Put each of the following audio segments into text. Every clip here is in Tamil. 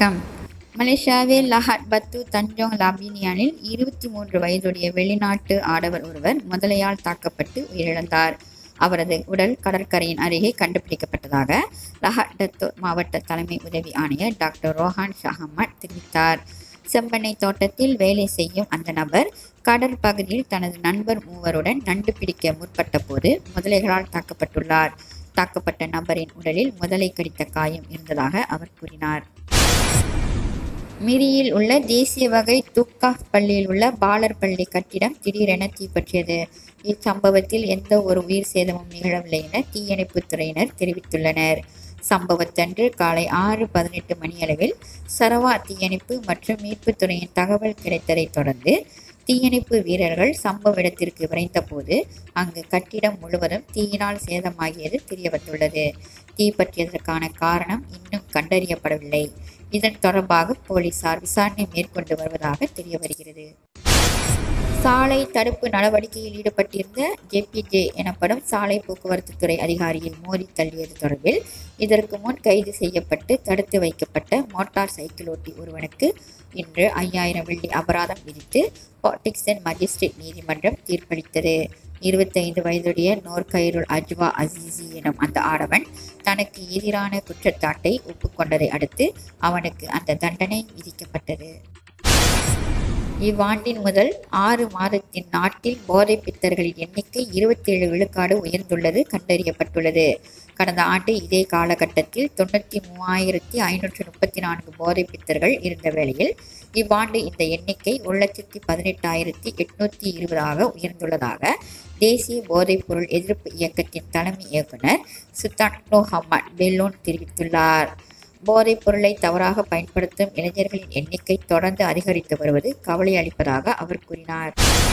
வணக்கம் மலேசியாவில் லஹட் பத்து தஞ்சோங் லாபினியானில் இருபத்தி மூன்று வயதுடைய வெளிநாட்டு ஆடவர் ஒருவர் முதலையால் தாக்கப்பட்டு உயிரிழந்தார் அவரது உடல் கடற்கரையின் அருகே கண்டுபிடிக்கப்பட்டதாக லஹட் டத்தோ மாவட்ட தலைமை உதவி ஆணையர் டாக்டர் ரோஹான் ஷஹமட் தெரிவித்தார் செம்பெண்ணை தோட்டத்தில் வேலை செய்யும் அந்த நபர் கடற்பகுதியில் தனது நண்பர் மூவருடன் நண்டு பிடிக்க முற்பட்ட போது முதலைகளால் தாக்கப்பட்டுள்ளார் தாக்கப்பட்ட நபரின் உடலில் முதலை கடித்த காயம் இருந்ததாக அவர் கூறினார் மிரியில் உள்ள தேசிய வகை துக்காஃப் பள்ளியில் உள்ள பாலர் பள்ளி கட்டிடம் திடீரென தீப்பற்றியது இச்சம்பவத்தில் எந்த ஒரு உயிர் சேதமும் நிகழவில்லை என தீயணைப்புத் துறையினர் தெரிவித்துள்ளனர் சம்பவத்தன்று காலை ஆறு பதினெட்டு மணியளவில் சரவா தீயணைப்பு மற்றும் மீட்புத் துறையின் தகவல் கிடைத்ததைத் தொடர்ந்து தீயணைப்பு வீரர்கள் சம்பவ இடத்திற்கு விரைந்தபோது அங்கு கட்டிடம் முழுவதும் தீயினால் சேதமாகியது தெரியவந்துள்ளது தீ பற்றியதற்கான காரணம் இன்னும் கண்டறியப்படவில்லை இதன் தொடர்பாக போலீசார் விசாரணை மேற்கொண்டு வருவதாக தெரிய வருகிறது சாலை தடுப்பு நடவடிக்கையில் ஈடுபட்டிருந்த ஜேபிஜே எனப்படும் சாலை போக்குவரத்து துறை அதிகாரியை மோதி தள்ளியது தொடர்பில் இதற்கு முன் கைது செய்யப்பட்டு தடுத்து வைக்கப்பட்ட மோட்டார் சைக்கிள் ஓட்டி ஒருவனுக்கு இன்று ஐயாயிரம் வெள்ளி அபராதம் விதித்து பாட்டிக்சன் மஜிஸ்ட்ரேட் நீதிமன்றம் தீர்ப்பளித்தது இருபத்தைந்து வயதுடைய நோர்கைருல் அஜ்வா அசீசி எனும் அந்த ஆடவன் தனக்கு எதிரான குற்றச்சாட்டை ஒப்புக்கொண்டதை அடுத்து அவனுக்கு அந்த தண்டனை விதிக்கப்பட்டது இவ்வாண்டின் முதல் ஆறு மாதத்தின் நாட்டில் போதை பித்தர்களின் எண்ணிக்கை இருபத்தேழு விழுக்காடு உயர்ந்துள்ளது கண்டறியப்பட்டுள்ளது கடந்த ஆண்டு இதே காலகட்டத்தில் தொண்ணூற்றி மூவாயிரத்தி ஐநூற்று முப்பத்தி நான்கு போதை பித்தர்கள் இருந்த வேளையில் இவ்வாண்டு இந்த எண்ணிக்கை ஒரு லட்சத்தி பதினெட்டாயிரத்தி எட்நூற்றி இருபதாக உயர்ந்துள்ளதாக தேசிய போதைப்பொருள் எதிர்ப்பு இயக்கத்தின் தலைமை இயக்குனர் சுத்தான்டோ ஹம்மட் பெல்லோன் தெரிவித்துள்ளார் போதைப் பொருளை தவறாக பயன்படுத்தும் இளைஞர்களின் எண்ணிக்கை தொடர்ந்து அதிகரித்து வருவது கவலை அளிப்பதாக அவர் கூறினார்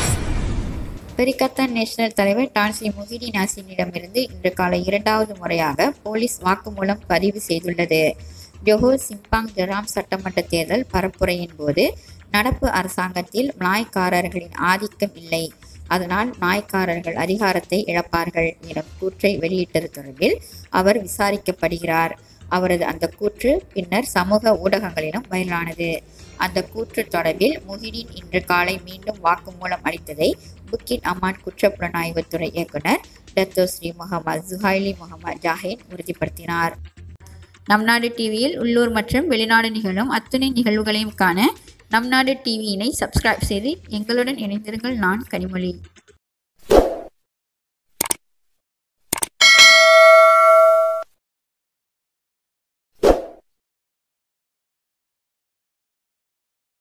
பெரிகத்தான் நேஷனல் தலைவர் டான்சி முகிடி நாசினிடமிருந்து இன்று காலை இரண்டாவது முறையாக போலீஸ் வாக்குமூலம் பதிவு செய்துள்ளது ஜொஹோர் சிம்பாங் ஜெராம் சட்டமன்ற தேர்தல் பரப்புரையின் போது நடப்பு அரசாங்கத்தில் நாய்க்காரர்களின் ஆதிக்கம் இல்லை அதனால் நாய்க்காரர்கள் அதிகாரத்தை இழப்பார்கள் எனும் கூற்றை வெளியிட்டது தொடர்பில் அவர் விசாரிக்கப்படுகிறார் அவரது அந்த கூற்று பின்னர் சமூக ஊடகங்களிலும் வைரலானது அந்த கூற்று தொடர்பில் முஹிடின் இன்று காலை மீண்டும் வாக்குமூலம் அளித்ததை புக்கின் அம்மான் குற்றப்புலனாய்வுத்துறை இயக்குனர் Dato Sri Mohamad Zuhaili Mohamad Zahin உறுதிப்படுத்தினார் நம் நாடு டிவியில் உள்ளூர் மற்றும் வெளிநாடு நிகழும் அத்துணை நிகழ்வுகளையும் காண நம் நாடு டிவியினை சப்ஸ்கிரைப் செய்து எங்களுடன் இணைந்திருங்கள் நான் கனிமொழி